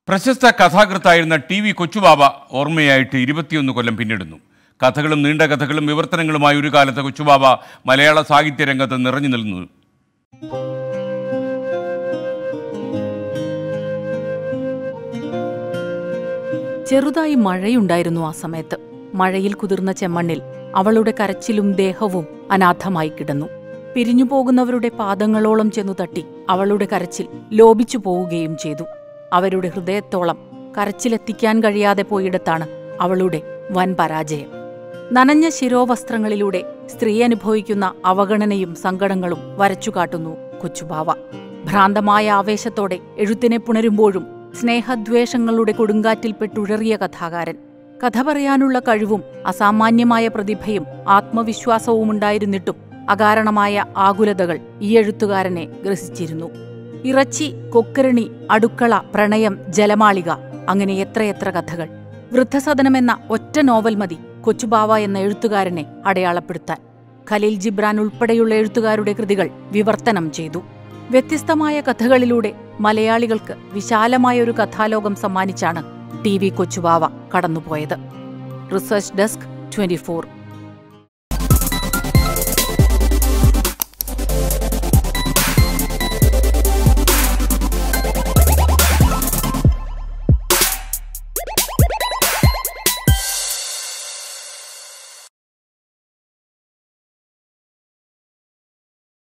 പ്രശസ്ത കഥാകൃത്തായിരുന്ന T V കൊച്ചുബാബ ഓർമ്മയായിട്ട് ഇരുപത്തിയൊന്ന് കൊല്ലം പിന്നിടുന്നു കഥകളും നീണ്ട കഥകളും വിവർത്തനങ്ങളുമായി ഒരു കാലത്ത് കൊച്ചുബാബ മലയാള സാഹിത്യ രംഗത്ത് നിറഞ്ഞു നിന്നു ചെറുതായി മഴയുണ്ടായിരുന്നു ആ സമയത്ത് മഴയിൽ കുതിർന്ന ചെമ്മണ്ണിൽ അവളുടെ കരച്ചിലും ദേഹവും അനാഥമായി കിടന്നു പിരിഞ്ഞു പോകുന്നവരുടെ പാദങ്ങളോളം ചെന്നു തട്ടി അവളുടെ കരച്ചിൽ ലോപിച്ചു പോവുകയും ചെയ്തു അവരുടെ ഹൃദയത്തോളം കരച്ചിലെത്തിക്കാൻ കഴിയാതെ പോയിടത്താണ് അവളുടെ വൻ പരാജയം നനഞ്ഞ ശിരോവസ്ത്രങ്ങളിലൂടെ സ്ത്രീ അനുഭവിക്കുന്ന അവഗണനയും സങ്കടങ്ങളും വരച്ചുകാട്ടുന്നു കൊച്ചുബാവ ഭ്രാന്തമായ ആവേശത്തോടെ എഴുത്തിനെ പുണരുമ്പോഴും സ്നേഹദ്വേഷങ്ങളുടെ കൊടുങ്കാറ്റിൽപ്പെട്ടുഴറിയ കഥാകാരൻ കഥ പറയാനുള്ള കഴിവും അസാമാന്യമായ പ്രതിഭയും ആത്മവിശ്വാസവുമുണ്ടായിരുന്നിട്ടും അകാരണമായ ആകുലതകൾ ഈ എഴുത്തുകാരനെ ഗ്രസിച്ചിരുന്നു ഇറച്ചി കൊക്കരണി അടുക്കള പ്രണയം ജലമാളിക അങ്ങനെ എത്രയെത്ര കഥകൾ വൃദ്ധസദനമെന്ന ഒറ്റ നോവൽ മതി കൊച്ചുബാവ എന്ന എഴുത്തുകാരനെ അടയാളപ്പെടുത്താൻ ഖലീൽ ജിബ്രാൻ ഉൾപ്പെടെയുള്ള എഴുത്തുകാരുടെ കൃതികൾ വിവർത്തനം ചെയ്തു വ്യത്യസ്തമായ കഥകളിലൂടെ മലയാളികൾക്ക് വിശാലമായ ഒരു കഥാലോകം സമ്മാനിച്ചാണ് ടി വി കൊച്ചുബാവ കടന്നുപോയത് റിസർച്ച് ഡെസ്ക് ട്വന്റി